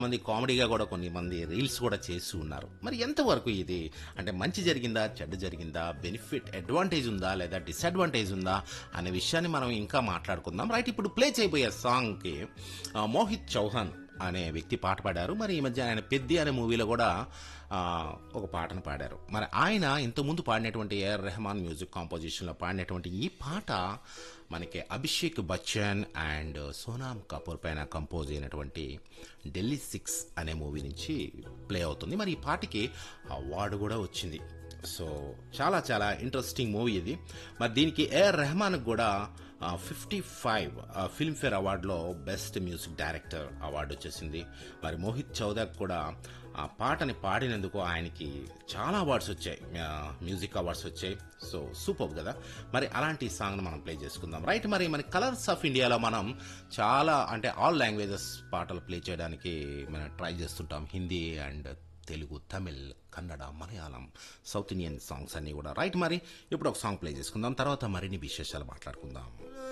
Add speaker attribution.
Speaker 1: మంది కామెడీగా కూడా కొన్ని మంది రీల్స్ కూడా చేస్తూ ఉన్నారు మరి ఎంతవరకు ఇది అంటే మంచి జరిగిందా చెడ్డ జరిగిందా బెనిఫిట్ అడ్వాంటేజ్ ఉందా లేదా డిసడ్వాంటేజ్ ఉందా అనే విషయాన్ని మనం ఇంకా మాట్లాడుకుందాం రైట్ ఇప్పుడు ప్లే చేయబోయే సాంగ్కి ఆ, మోహిత్ చౌహాన్ అనే వ్యక్తి పాట పాడారు మరి ఈ మధ్య ఆయన పెద్ది అనే మూవీలో కూడా ఆ, ఒక పాటను పాడారు మరి ఆయన ఇంతకుముందు పాడినటువంటి ఏఆర్ రెహమాన్ మ్యూజిక్ కాంపోజిషన్లో పాడినటువంటి ఈ పాట మనకి అభిషేక్ బచ్చన్ అండ్ సోనామ్ కపూర్ పైన కంపోజ్ అయినటువంటి ఢిల్లీ సిక్స్ అనే మూవీ నుంచి ప్లే అవుతుంది మరి ఈ పాటకి అవార్డు కూడా వచ్చింది సో చాలా చాలా ఇంట్రెస్టింగ్ మూవీ ఇది మరి దీనికి ఏఆర్ రెహమాన్ కూడా ఫిఫ్టీ ఫైవ్ ఫిల్మ్ఫేర్ అవార్డులో బెస్ట్ మ్యూజిక్ డైరెక్టర్ అవార్డు వచ్చేసింది మరి మోహిత్ చౌదక్ కూడా ఆ పాటని పాడినందుకు ఆయనకి చాలా అవార్డ్స్ వచ్చాయి ఆ, మ్యూజిక్ అవార్డ్స్ వచ్చాయి సో సూపర్ కదా మరి అలాంటి సాంగ్ను మనం ప్లే చేసుకుందాం రైట్ మరి మన కలర్స్ ఆఫ్ ఇండియాలో మనం చాలా అంటే ఆల్ లాంగ్వేజెస్ పాటలు ప్లే చేయడానికి మనం ట్రై చేస్తుంటాం Hindi and Telugu Tamil Kannada Malayalam south Indian songs అన్నీ కూడా రైట్ మరి ఇప్పుడు ఒక సాంగ్ ప్లే చేసుకుందాం తర్వాత మరిన్ని విశేషాలు మాట్లాడుకుందాం